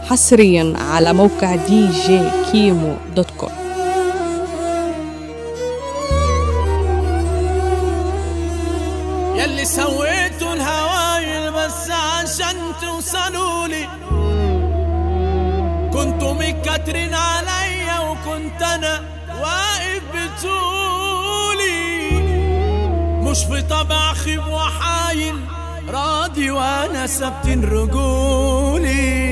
حصريا على موقع دي جي كيمو دوت كوم يلي سويتوا الهوايل بس عشان توصلوا لي كنتوا متكترين عليا وكنت انا واقف بطولي مش في طبع خيب وحايل راضي وانا ثابتين رجولي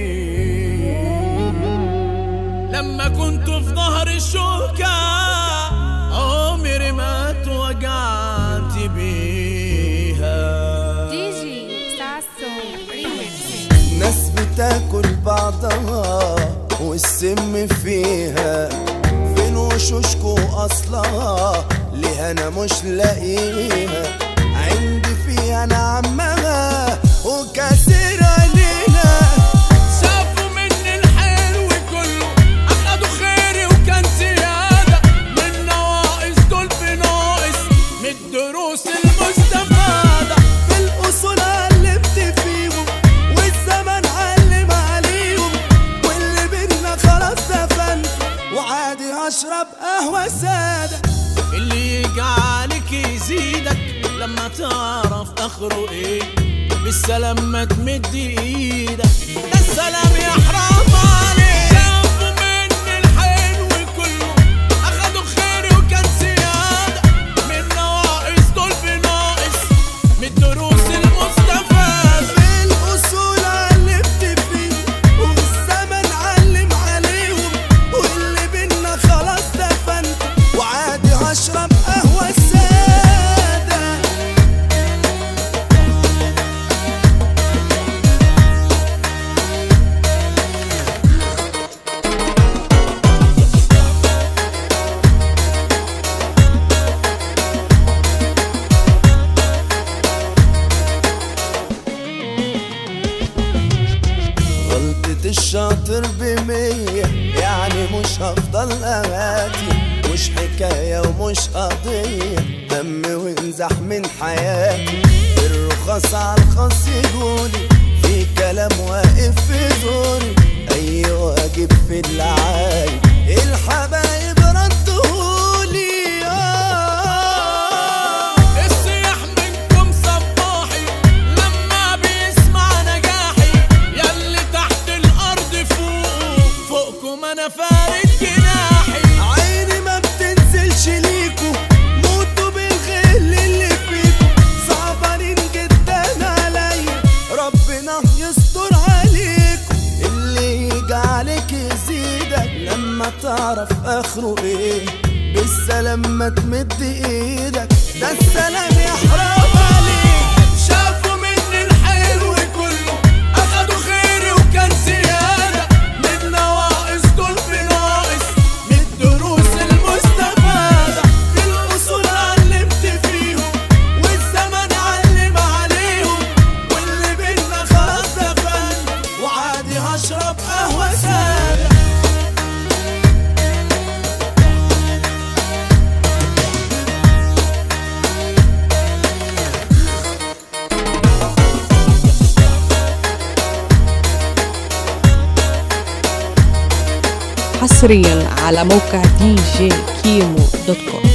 لما كنت في ظهر الشوكة عمري ما اتوجعت بيها دي جي ساسو ريميكس ناس بتاكل بعضها والسم فيها فين وشوشكو اصلها ليه انا مش لاقيها عندي فيها انا عمها وكاسر علينا شافوا مني الحلو كله اخدوا خيري وكان زيادة من نواقص دول بناقص من الدروس المستفادة بالاصول علمت فيهم والزمن علم عليهم واللي بينا خلاص دفنت وعادي هشرب قهوه ساده اللي يجي عليك يزيدك لما تعرف اخره ايه بالسلام ما تمد ايدك ده السلام يا حرام عليك شافوا مني الحلو كله اخدوا خيري وكان زيادة من نواقص دول بناقص من الدروس المستفادة بالاصول علمت فيهم والزمن علم عليهم واللي بينا خلاص دفنت وعادي هشرب قهوه ساده غلطة الشاطر بمية يعني مش هفضل أغاتي مش حكاية ومش قضية دم وانزح من حياتي الرخص على الخاص يقولي في كلام واقف في زوري أي واجب في العالي الحبايب ردهولي آه الصياح منكم صباحي لما بيسمع نجاحي ياللي تحت الارض فوق فوقكم انا فارد جناحي عيني ما بتنزلش ليكو موتوا بالغل اللي فيكو صعبانين جدا عليا ربنا يستر عليكو اللي يجي عليك يزيدك لما تعرف اخره ايه بالسلام ما تمد ايدك ده السلام يحرم عليك شافوا مني الحلو كله اخدوا خيري وكان زيادة من نواقص دول بناقص من الدروس المستفادة الاصول علمت فيهم والزمن علم عليهم واللي بينا خلاص دفن وعادي هشرب قهوه ساده حصريا على موقع دي جي كيمو دوت كوم